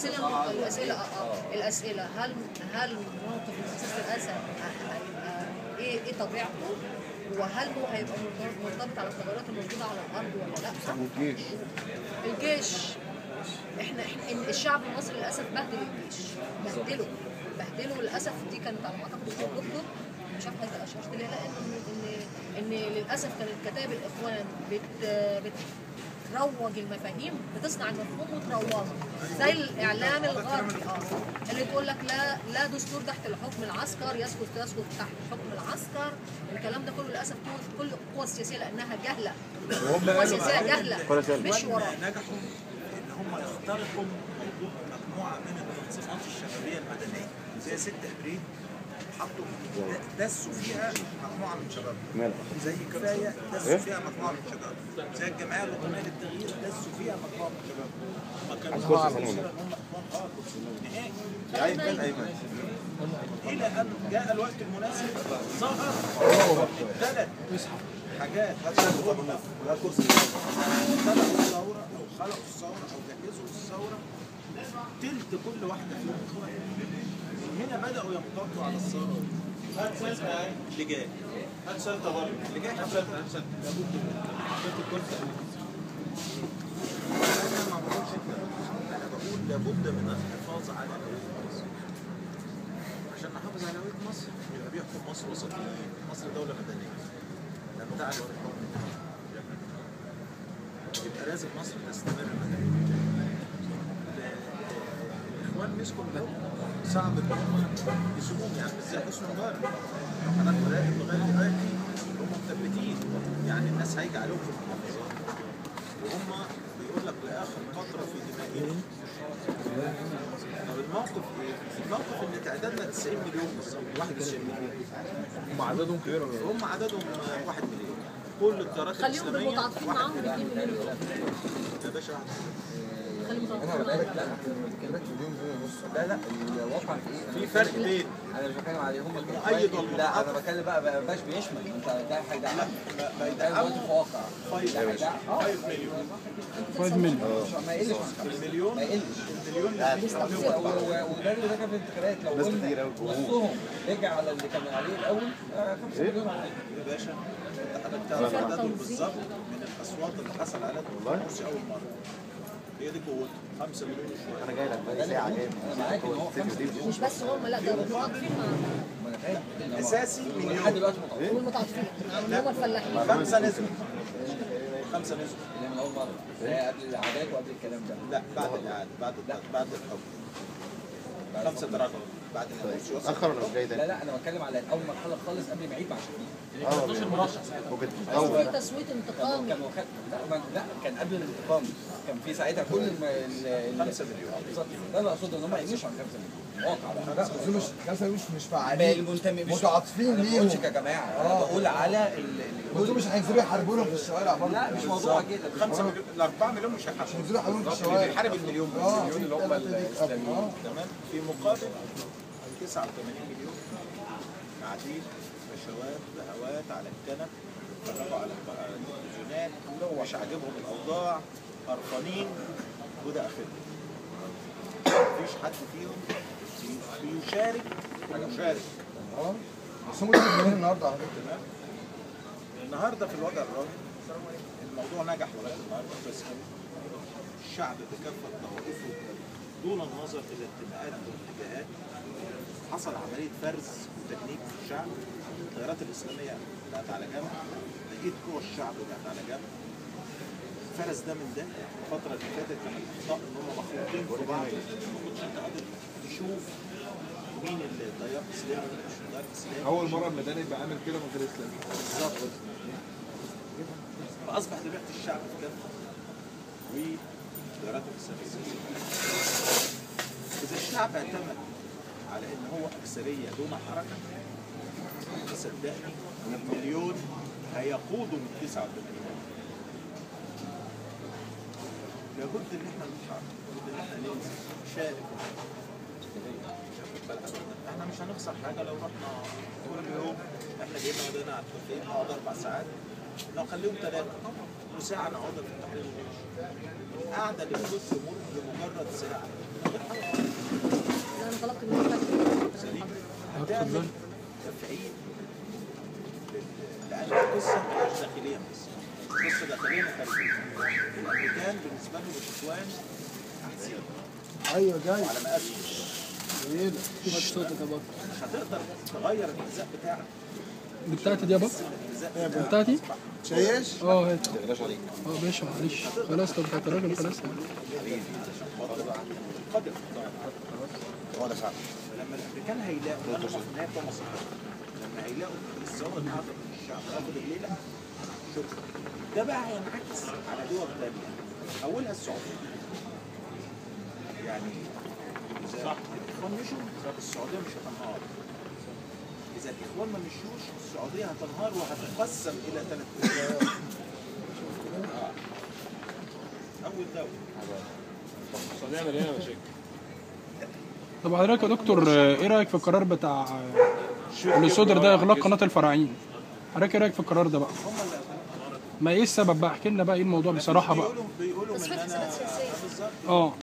الاسئله الاسئله اه اه الاسئله هل هل موقف مؤسسه الاسد هيبقى ايه ايه طبيعته وهل هو هيبقى مرتبط- مرتبط على التغيرات الموجوده على الارض ولا لا والجيش الجيش احنا احنا إن الشعب المصري للاسف بهدل الجيش بهدله بهدله للاسف دي كانت على ما اعتقد الدكتور دكتور مش عارفه انت اشرت ليه لا ان ان ان للاسف كانت كتائب الاخوان بت بتروج المفاهيم بتصنع المفهوم وتروجه زي الاعلام الغربي اه اللي تقول لك لا لا دستور تحت الحكم العسكر يسقط يسقط تحت حكم العسكر الكلام ده كله للاسف كل- كل القوى السياسيه لانها جهله القوى السياسيه جهله مش وراء نجحوا ان هم يخترقوا موضوع مجموعه من التنظيمات الشبابيه المدنيه زي 6 ابريل حطوا دسوا فيها مجموعه من شباب مالك زي كفايه دسوا فيها مجموعه من شباب زي الجمعيه الوطنيه للتغيير دسوا فيها مجموعه من شباب ما كانوش كرسي يعرفوا سليمان. ان هم اخوان خالص نهائي ايمن ايمن الى ان جاء الوقت المناسب ظهر ثلاث حاجات هم خلقوا الثوره او خلقوا الثوره او جهزوا الثوره تلت كل واحده فيهم اخوان هنا بداوا ينقضوا على الثوره اللي جاي هات سلطه برضه اللي جاي هات سلطه هات سلطه انا ما بقولش كده. انا بقول لابد من الحفاظ على هويه مصر عشان نحافظ على هويه مصر يبقى بيحكم مصر وسطيين مصر دوله مدنيه لم تعد الحكم يبقى لازم مصر تستمر مدنيه الاخوان مسكوا الدوله صعب ان هم يسيبوهم يعني مش زي حسني مبارك لو حضرتك مراقب لغايه دلوقتي هم مثبتين يعني الناس هيجي عليهم في المحافظات وهم بيقول لك لاخر قطره في دمائهم طب الموقف ايه؟ الموقف ان تعدادنا 90 مليون بالظبط 91 مليون هم عددهم كبير ولا إيه؟ هم عددهم 1 مليون كل القارات خليهم الاسلاميه بالمتعاطفين واحد معاهم مليون. 2 مليون يا باشا واحد خليهم انا متعاطفين بقولك معاهم لا بكلمك مليون جنيه ونص لا لا الواقع في ايه؟ في فرق بين انا مش بتكلم عليه هم المؤيد لا والمتعاطف. انا بتكلم بقى ما بقاش بيشمل انت ده حاجه لا ما- ما ده دلوقتي في يدعموا واقع 5 ده ده اه 5 مليون 5 مليون مش- ما يقلش عن خمسة. المليون ما يقلش المليون اللي بيستخدموا و- و- وده اللي ده كان في الانتخابات لو ناس قلنا كتير أوي. نصهم رجع على اللي كان عليه الاول 5 مليون على يا باشا انت حضرتك تعرف عددهم بالظبط من الاصوات اللي حصل عليها مرسي اول مره هي دي قوته 5 مليون وشويه انا جاي لك بقالي ساعه جاي انا معاك ان هو 5 مليون مش بس هم لا ده متعاطفين معاهم ما انا فاهم إنما اساسي لحد مليون دلوقتي متعاطف والمتعاطفين اللي هم الفلاحين خمسه نزلوا خمسه نزلوا اللي من اول مره اللي هي قبل الاعداد وقبل الكلام ده لا بعد الاعاده بعد بعد الحكم خمسه درجات بعد الحكم اتاخر ولا مش جاي لا تاني؟ لا انا بتكلم على اول مرحله خالص قبل ما يعيد مع شفيق اه وكنت في متطور تصويت كان انتقامي كان واخد لا ما- لا كان قبل الانتقام كان في ساعتها كل الم... ال- ال- 5 مليون بالظبط ده اللي اقصده ان هم ما يقلوش عن 5 مليون واقع بقى لا بس دول مش خمسة مش مش ما فعالين المنتمي مش متعاطفين انا ما ليهم بقولش كجماعه انا بقول على ال- ال- دول مش هينزلوا يحاربوا لهم في الشوارع برضه لا مش موضوع كده 5 مليون ال 4 مليون مش هيحصل هينزلوا يحاربوا لهم في الشوارع بيحارب المليون اه المليون اللي هم الثلاثة دي الاسلاميين اه تمام في مقابل 89 مليون قاعدين بشوات بهوات على الكنب بيتفرجوا على التلفزيونات مش عاجبهم الاوضاع قرفانين وده اخرهم مفيش حد فيهم بي- بيشارك بيشارك اه بس هم كانوا جايين النهارده على فكره تمام النهارده في الوضع الراهن الموضوع نجح لغايه النهارده بس الشعب بكافه طوائفه دون النظر الى انتماءات واتجاهات حصل عمليه فرز وتجنيب في الشعب التيارات الاسلاميه بقت على جنب بقيت قوى الشعب بقت على جنب فرز ده من ده الفترة اللي فاتت كان الأخطاء إن هم مخلوطين في بعض ما كنتش أنت قادر تشوف مين اللي تيار إسلامي ومين مش تيار إسلامي اول مره الميدان يبقى عامل كده من غير اسلام بالظبط فاصبح دلوقتي الشعب في كافه والتيارات الاسلاميه اذا الشعب اعتمد على ان هو اكثريه دون حركه صدقني المليون هيقودوا من 89 لابد ان احنا نتحرك لابد ان احنا ننزل نشارك احنا مش هنخسر حاجه لو رحنا كل يوم احنا جايين نقعد على التدريب نقعد اربع ساعات لو خليهم ثلاثه وساعه نقعد في التحرير ونمشي القعده اللي بتدخل تمر لمجرد ساعه من غير حاجه تعمل تفعيل لان القصه مش داخليه بس قصه داخليه وخارجيه الامريكان بالنسبه لهم الاخوان احسن ايوه جاي على مقاسهم مش هتقدر تغير الغذاء بتاعك دي بتاعتي دي يا بابا الغذاء بتاعتي شايش اه هات اه باشا معلش خلاص طب بتاعت الراجل خلاص قدر لما الامريكان هيلاقوا انا في النهايه بتوع مصر لما هيلاقوا الثوره الحاضره في الشعب تاخد الليله شكرا ده بقى هينعكس على دول ثانيه اولها السعوديه يعني اذا الاخوان مشوا السعوديه مش هتنهار اذا الاخوان ما مشوش السعوديه هتنهار وهتتقسم الى ثلاث دول اول دوله السعوديه مليانه مشاكل طب حضرتك يا دكتور آه، ايه رايك في القرار بتاع آه، اللي صدر ده اغلاق قناه الفراعين حضرتك ايه رايك في القرار ده بقى ما ايه السبب بقى احكي لنا بقى ايه الموضوع بصراحه بقى بيقولوا بيقولوا بس من في انا حسابات سياسيه بالظبط اه